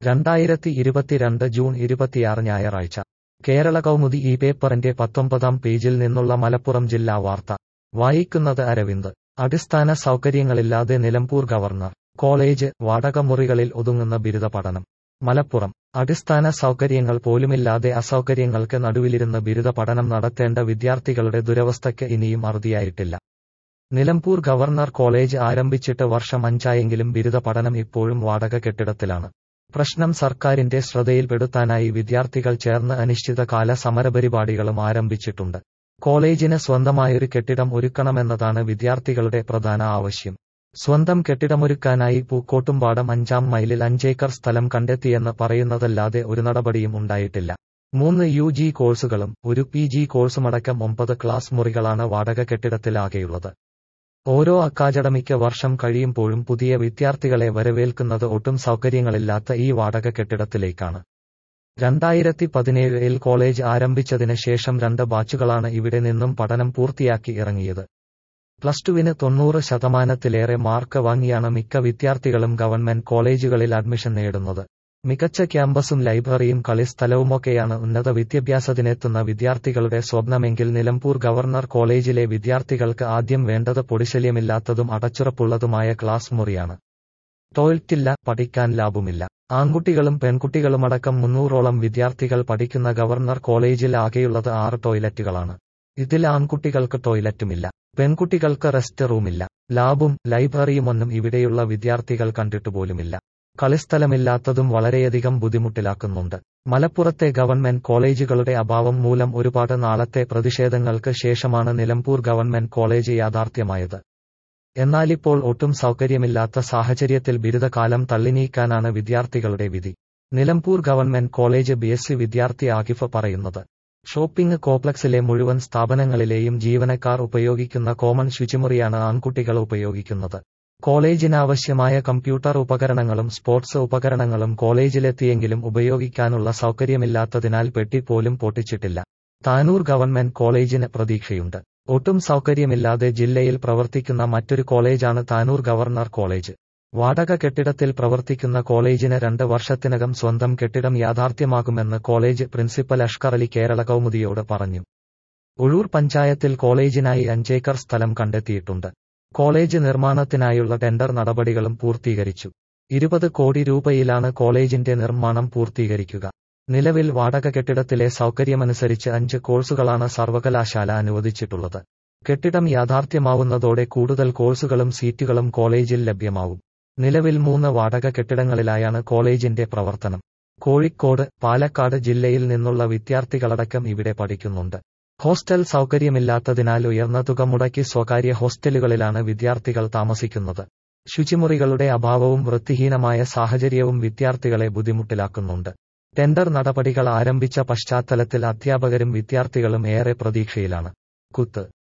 രണ്ടായിരത്തി ഇരുപത്തിരണ്ട് ജൂൺ ഇരുപത്തിയാറ് ഞായറാഴ്ച കേരള കൗമുദി ഈ പേപ്പറിന്റെ പത്തൊമ്പതാം പേജിൽ നിന്നുള്ള മലപ്പുറം ജില്ലാ വാർത്ത വായിക്കുന്നത് അരവിന്ദ് അടിസ്ഥാന സൗകര്യങ്ങളില്ലാതെ നിലമ്പൂർ ഗവർണർ കോളേജ് വാടകമുറികളിൽ ഒതുങ്ങുന്ന ബിരുദ പഠനം മലപ്പുറം അടിസ്ഥാന സൗകര്യങ്ങൾ പോലുമില്ലാതെ അസൗകര്യങ്ങൾക്ക് നടുവിലിരുന്ന് ബിരുദ പഠനം നടത്തേണ്ട വിദ്യാർത്ഥികളുടെ ദുരവസ്ഥയ്ക്ക് ഇനിയും അറുതിയായിട്ടില്ല നിലമ്പൂർ ഗവർണർ കോളേജ് ആരംഭിച്ചിട്ട് വർഷം അഞ്ചായെങ്കിലും ബിരുദ പഠനം ഇപ്പോഴും വാടക കെട്ടിടത്തിലാണ് പ്രശ്നം സർക്കാരിന്റെ ശ്രദ്ധയിൽപ്പെടുത്താനായി വിദ്യാർത്ഥികൾ ചേർന്ന് അനിശ്ചിതകാല സമരപരിപാടികളും ആരംഭിച്ചിട്ടുണ്ട് കോളേജിന് സ്വന്തമായൊരു കെട്ടിടം ഒരുക്കണമെന്നതാണ് വിദ്യാർത്ഥികളുടെ പ്രധാന ആവശ്യം സ്വന്തം കെട്ടിടമൊരുക്കാനായി പൂക്കോട്ടുംപാടം അഞ്ചാം മൈലിൽ അഞ്ചേക്കർ സ്ഥലം കണ്ടെത്തിയെന്ന് പറയുന്നതല്ലാതെ ഒരു നടപടിയും ഉണ്ടായിട്ടില്ല മൂന്ന് യു ജി കോഴ്സുകളും ഒരു പി ജി കോഴ്സുമടക്കം ഒമ്പത് ക്ലാസ് മുറികളാണ് വാടക കെട്ടിടത്തിലാകെയുള്ളത് ഓരോ അക്കാദമിക് വർഷം കഴിയുമ്പോഴും പുതിയ വിദ്യാർത്ഥികളെ വരവേൽക്കുന്നത് ഒട്ടും സൗകര്യങ്ങളില്ലാത്ത ഈ വാടക കെട്ടിടത്തിലേക്കാണ് രണ്ടായിരത്തി പതിനേഴിൽ കോളേജ് ആരംഭിച്ചതിന് ശേഷം രണ്ട് ബാച്ചുകളാണ് ഇവിടെ നിന്നും പഠനം പൂർത്തിയാക്കി ഇറങ്ങിയത് പ്ലസ് ടുവിന് തൊണ്ണൂറ് ശതമാനത്തിലേറെ മാർക്ക് വാങ്ങിയാണ് മിക്ക വിദ്യാർത്ഥികളും ഗവൺമെന്റ് കോളേജുകളിൽ അഡ്മിഷൻ നേടുന്നത് മികച്ച ക്യാമ്പസും ലൈബ്രറിയും കളിസ്ഥലവുമൊക്കെയാണ് ഉന്നത വിദ്യാഭ്യാസത്തിനെത്തുന്ന വിദ്യാർത്ഥികളുടെ സ്വപ്നമെങ്കിൽ നിലമ്പൂർ ഗവർണർ കോളേജിലെ വിദ്യാർത്ഥികൾക്ക് ആദ്യം വേണ്ടത് പൊടിശല്യമില്ലാത്തതും അടച്ചുറപ്പുള്ളതുമായ ക്ലാസ് മുറിയാണ് ടോയ്ലറ്റില്ല പഠിക്കാൻ ലാഭമില്ല ആൺകുട്ടികളും പെൺകുട്ടികളുമടക്കം മുന്നൂറോളം വിദ്യാർത്ഥികൾ പഠിക്കുന്ന ഗവർണർ കോളേജിൽ ആകെയുള്ളത് ആറ് ടോയ്ലറ്റുകളാണ് ഇതിൽ ആൺകുട്ടികൾക്ക് ടോയ്ലറ്റുമില്ല പെൺകുട്ടികൾക്ക് റെസ്റ്റ് റൂമില്ല ലാബും ലൈബ്രറിയുമൊന്നും ഇവിടെയുള്ള വിദ്യാർത്ഥികൾ കണ്ടിട്ടുപോലുമില്ല കളിസ്ഥലമില്ലാത്തതും വളരെയധികം ബുദ്ധിമുട്ടിലാക്കുന്നുണ്ട് മലപ്പുറത്തെ ഗവൺമെന്റ് കോളേജുകളുടെ അഭാവം മൂലം ഒരുപാട് നാളത്തെ പ്രതിഷേധങ്ങൾക്ക് ശേഷമാണ് നിലമ്പൂർ ഗവൺമെന്റ് കോളേജ് യാഥാർത്ഥ്യമായത് എന്നാലിപ്പോൾ ഒട്ടും സൗകര്യമില്ലാത്ത സാഹചര്യത്തിൽ ബിരുദകാലം തള്ളിനീക്കാനാണ് വിദ്യാർത്ഥികളുടെ വിധി Nilambur government college B S C വിദ്യാർത്ഥി ആകിഫ് പറയുന്നത് ഷോപ്പിംഗ് കോംപ്ലക്സിലെ മുഴുവൻ സ്ഥാപനങ്ങളിലെയും ജീവനക്കാർ ഉപയോഗിക്കുന്ന കോമൺ ശുചിമുറിയാണ് ആൺകുട്ടികൾ ഉപയോഗിക്കുന്നത് കോളേജിനാവശ്യമായ കമ്പ്യൂട്ടർ ഉപകരണങ്ങളും സ്പോർട്സ് ഉപകരണങ്ങളും കോളേജിലെത്തിയെങ്കിലും ഉപയോഗിക്കാനുള്ള സൗകര്യമില്ലാത്തതിനാൽ പെട്ടി പോലും പൊട്ടിച്ചിട്ടില്ല താനൂർ ഗവൺമെന്റ് കോളേജിന് പ്രതീക്ഷയുണ്ട് ഒട്ടും സൗകര്യമില്ലാതെ ജില്ലയിൽ പ്രവർത്തിക്കുന്ന മറ്റൊരു കോളേജാണ് താനൂർ ഗവർണർ കോളേജ് വാടക കെട്ടിടത്തിൽ പ്രവർത്തിക്കുന്ന കോളേജിന് രണ്ട് വർഷത്തിനകം സ്വന്തം കെട്ടിടം യാഥാർത്ഥ്യമാകുമെന്ന് കോളേജ് പ്രിൻസിപ്പൽ അഷ്കർ അലി കേരള കൗമുദിയോട് പറഞ്ഞു ഉഴൂർ പഞ്ചായത്തിൽ കോളേജിനായി അഞ്ചേക്കർ സ്ഥലം കണ്ടെത്തിയിട്ടുണ്ട് കോളേജ് നിർമ്മാണത്തിനായുള്ള ടെൻഡർ നടപടികളും പൂർത്തീകരിച്ചു ഇരുപത് കോടി രൂപയിലാണ് കോളേജിന്റെ നിർമ്മാണം പൂർത്തീകരിക്കുക നിലവിൽ വാടക കെട്ടിടത്തിലെ സൗകര്യമനുസരിച്ച് അഞ്ച് കോഴ്സുകളാണ് സർവകലാശാല അനുവദിച്ചിട്ടുള്ളത് കെട്ടിടം യാഥാർത്ഥ്യമാവുന്നതോടെ കൂടുതൽ കോഴ്സുകളും സീറ്റുകളും കോളേജിൽ ലഭ്യമാവും നിലവിൽ മൂന്ന് വാടക കെട്ടിടങ്ങളിലായാണ് കോളേജിന്റെ പ്രവർത്തനം കോഴിക്കോട് പാലക്കാട് ജില്ലയിൽ നിന്നുള്ള വിദ്യാർത്ഥികളടക്കം ഇവിടെ പഠിക്കുന്നുണ്ട് ഹോസ്റ്റൽ സൗകര്യമില്ലാത്തതിനാൽ ഉയർന്ന തുക മുടക്കി സ്വകാര്യ ഹോസ്റ്റലുകളിലാണ് വിദ്യാർത്ഥികൾ താമസിക്കുന്നത് ശുചിമുറികളുടെ അഭാവവും വൃത്തിഹീനമായ സാഹചര്യവും വിദ്യാർത്ഥികളെ ബുദ്ധിമുട്ടിലാക്കുന്നുണ്ട് ടെൻഡർ നടപടികൾ ആരംഭിച്ച പശ്ചാത്തലത്തിൽ അധ്യാപകരും വിദ്യാർത്ഥികളും ഏറെ പ്രതീക്ഷയിലാണ് കുത്ത്